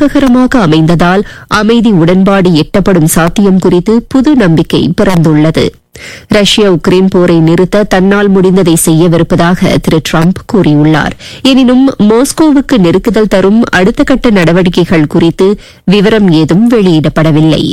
ஆக்ககரமாக அமைந்ததால் அமைதி உடன்பாடு எட்டப்படும் சாத்தியம் குறித்து புது நம்பிக்கை பிறந்துள்ளது ரஷ்யா உக்ரைன் போரை நிறுத்த தன்னால் முடிந்ததை செய்யவிருப்பதாக திரு டிரம்ப் கூறியுள்ளார் எனினும் மாஸ்கோவுக்கு நெருக்குதல் தரும் அடுத்த கட்ட நடவடிக்கைகள் குறித்து விவரம் ஏதும் வெளியிடப்படவில்லை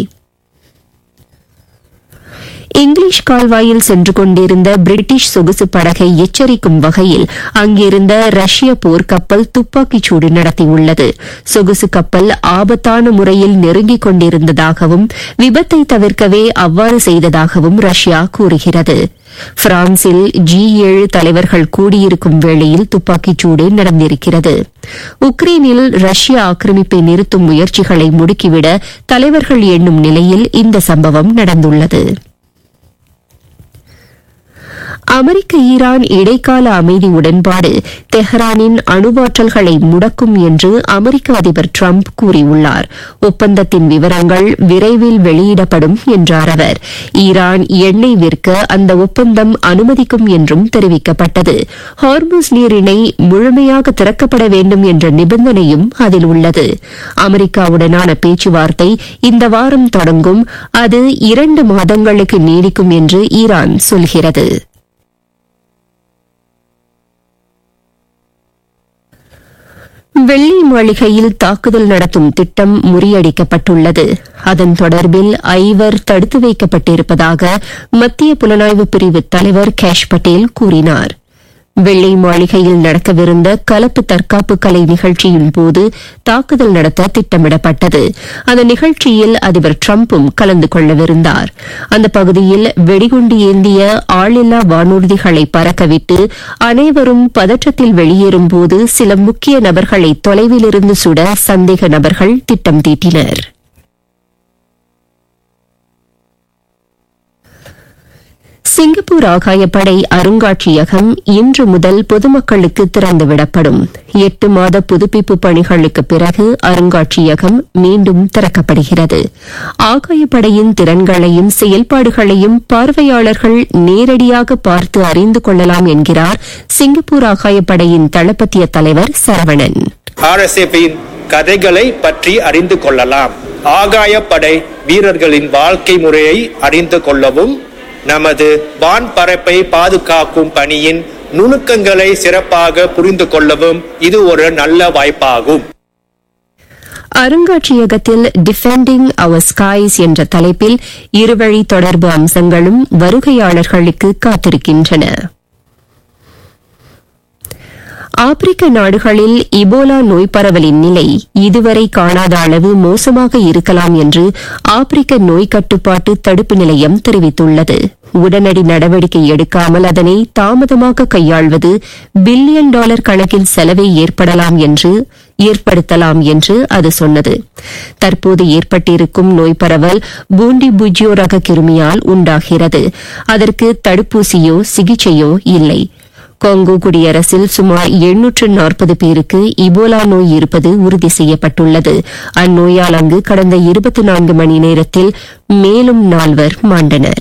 இங்கிலீஷ் கால்வாயில் சென்று கொண்டிருந்த பிரிட்டிஷ் சொகுசு படகை எச்சரிக்கும் வகையில் அங்கிருந்த ரஷ்ய போர்க்கப்பல் துப்பாக்கிச் சூடு நடத்தியுள்ளது சொகுசு கப்பல் ஆபத்தான முறையில் நெருங்கிக் கொண்டிருந்ததாகவும் விபத்தை தவிர்க்கவே அவ்வாறு செய்ததாகவும் ரஷ்யா கூறுகிறது பிரான்சில் ஜி ஏழு தலைவர்கள் கூடியிருக்கும் வேளையில் துப்பாக்கிச் சூடு நடந்திருக்கிறது உக்ரைனில் ரஷ்ய ஆக்கிரமிப்பை நிறுத்தும் முயற்சிகளை முடுக்கிவிட தலைவர்கள் எண்ணும் நிலையில் இந்த சம்பவம் நடந்துள்ளது அமெரிக்க ஈரான் இடைக்கால அமைதி உடன்பாடு தெஹ்ரானின் அணுவாற்றல்களை முடக்கும் என்று அமெரிக்க அதிபர் டிரம்ப் கூறியுள்ளார் ஒப்பந்தத்தின் விவரங்கள் விரைவில் வெளியிடப்படும் என்றார் அவர் ஈரான் எண்ணெய் விற்க அந்த ஒப்பந்தம் அனுமதிக்கும் என்றும் தெரிவிக்கப்பட்டது ஹார்முஸ் நீரிணை முழுமையாக திறக்கப்பட வேண்டும் என்ற நிபந்தனையும் அதில் உள்ளது அமெரிக்காவுடனான பேச்சுவார்த்தை இந்த வாரம் தொடங்கும் அது இரண்டு மாதங்களுக்கு நீடிக்கும் என்று ஈரான் சொல்கிறது வெள்ளி மாளிகையில் தாக்குதல் நடத்தும் திட்டம் முறியடிக்கப்பட்டுள்ளது அதன் தொடர்பில் ஐவர் தடுத்து வைக்கப்பட்டிருப்பதாக மத்திய புலனாய்வு பிரிவு தலைவர் கேஷ் பட்டேல் கூறினார் வெள்ளை மாளிகையில் நடக்கவிருந்த கலப்பு தற்காப்பு கலை நிகழ்ச்சியின் போது தாக்குதல் நடத்த திட்டமிடப்பட்டது அந்த நிகழ்ச்சியில் அதிபர் டிரம்பும் கலந்து கொள்ளவிருந்தார் அந்த பகுதியில் வெடிகுண்டு ஏந்திய ஆளில்லா வானூர்திகளை பறக்கவிட்டு அனைவரும் பதற்றத்தில் வெளியேறும்போது சில முக்கிய நபர்களை தொலைவிலிருந்து சுட சந்தேக நபர்கள் திட்டம் தீட்டினர் சிங்கப்பூர் ஆகாயப்படை அருங்காட்சியகம் இன்று முதல் பொதுமக்களுக்கு திறந்துவிடப்படும் எட்டு மாத புதுப்பிப்பு பணிகளுக்கு பிறகு அருங்காட்சியகம் மீண்டும் திறக்கப்படுகிறது ஆகாயப்படையின் திறன்களையும் செயல்பாடுகளையும் பார்வையாளர்கள் நேரடியாக பார்த்து அறிந்து கொள்ளலாம் என்கிறார் சிங்கப்பூர் ஆகாயப்படையின் தளபத்திய தலைவர் சரவணன் ஆர்எஸ்எஃபின் கதைகளை பற்றி அறிந்து கொள்ளலாம் ஆகாயப்படை வீரர்களின் வாழ்க்கை முறையை அறிந்து கொள்ளவும் நமது வான் பரப்பை பாதுகாக்கும் பணியின் நுணுக்கங்களை சிறப்பாக புரிந்து கொள்ளவும் இது ஒரு நல்ல வாய்ப்பாகும் அருங்காட்சியகத்தில் டிஃபெண்டிங் அவர் ஸ்கைஸ் என்ற தலைப்பில் இருவழி தொடர்பு அம்சங்களும் வருகையாளர்களுக்கு காத்திருக்கின்றன ஆப்பிரிக்க நாடுகளில் இபோலா நோய் பரவலின் நிலை இதுவரை காணாத அளவு மோசமாக இருக்கலாம் என்று ஆப்பிரிக்க நோய் கட்டுப்பாட்டு தடுப்பு நிலையம் தெரிவித்துள்ளது உடனடி நடவடிக்கை எடுக்காமல் அதனை தாமதமாக கையாள்வது பில்லியன் டாலர் கணக்கில் செலவை ஏற்படலாம் என்று ஏற்படுத்தலாம் என்று அது சொன்னது தற்போது ஏற்பட்டிருக்கும் நோய் பரவல் பூண்டி புஜியோ ரக கிருமியால் உண்டாகிறது அதற்கு தடுப்பூசியோ சிகிச்சையோ இல்லை கொங்கோ குடியரசில் சுமார் எண்ணூற்று நாற்பது பேருக்கு இபோலா நோய் இருப்பது உறுதி செய்யப்பட்டுள்ளது அந்நோயால் அங்கு கடந்த இருபத்தி நான்கு மணி நேரத்தில் மேலும் நால்வர் மாண்டனர்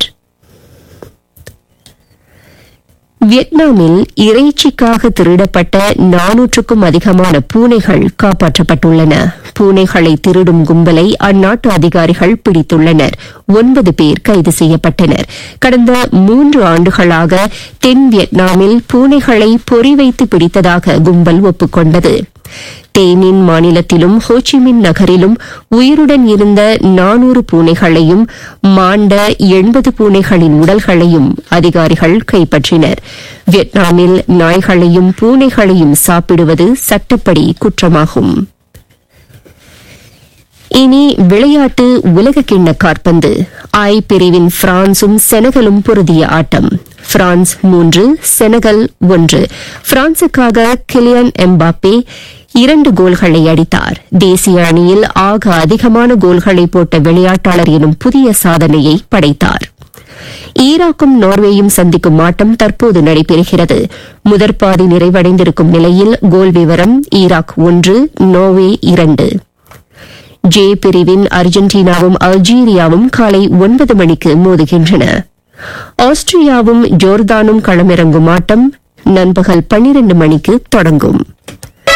வியட்நாமில் இறைச்சிக்காக திருடப்பட்ட நானூற்றுக்கும் அதிகமான பூனைகள் காப்பாற்றப்பட்டுள்ளன பூனைகளை திருடும் கும்பலை அந்நாட்டு அதிகாரிகள் பிடித்துள்ளனர் ஒன்பது பேர் கைது செய்யப்பட்டனர் கடந்த மூன்று ஆண்டுகளாக தென் வியட்நாமில் பூனைகளை பொறி வைத்து பிடித்ததாக கும்பல் ஒப்புக்கொண்டது தேனின் மாநிலத்திலும் ஹோச்சிமின் நகரிலும் உயிருடன் இருந்த நானூறு பூனைகளையும் மாண்ட எண்பது பூனைகளின் உடல்களையும் அதிகாரிகள் கைப்பற்றினர் வியட்நாமில் நாய்களையும் பூனைகளையும் சாப்பிடுவது சட்டப்படி குற்றமாகும் இனி விளையாட்டு உலகக்கிண்ண காற்பந்து ஐ பிரிவின் பிரான்சும் செனகலும் பொருதிய ஆட்டம் பிரான்ஸ் மூன்று செனகல் ஒன்று பிரான்சுக்காக கிலியன் எம்பாப்பே இரண்டு கோல்களை அடித்தார் தேசிய அணியில் ஆக அதிகமான கோல்களை போட்ட விளையாட்டாளர் எனும் புதிய சாதனையை படைத்தார் ஈராக்கும் நார்வேயும் சந்திக்கும் ஆட்டம் தற்போது நடைபெறுகிறது முதற்பாதி நிறைவடைந்திருக்கும் நிலையில் கோல் விவரம் ஈராக் ஒன்று நோர்வே இரண்டு ஜே பிரிவின் அர்ஜென்டினாவும் அல்ஜீரியாவும் காலை ஒன்பது மணிக்கு மோதுகின்றன ஆஸ்திரியாவும் ஜோர்தானும் களமிறங்கும் ஆட்டம் நண்பகல் பன்னிரண்டு மணிக்கு தொடங்கும்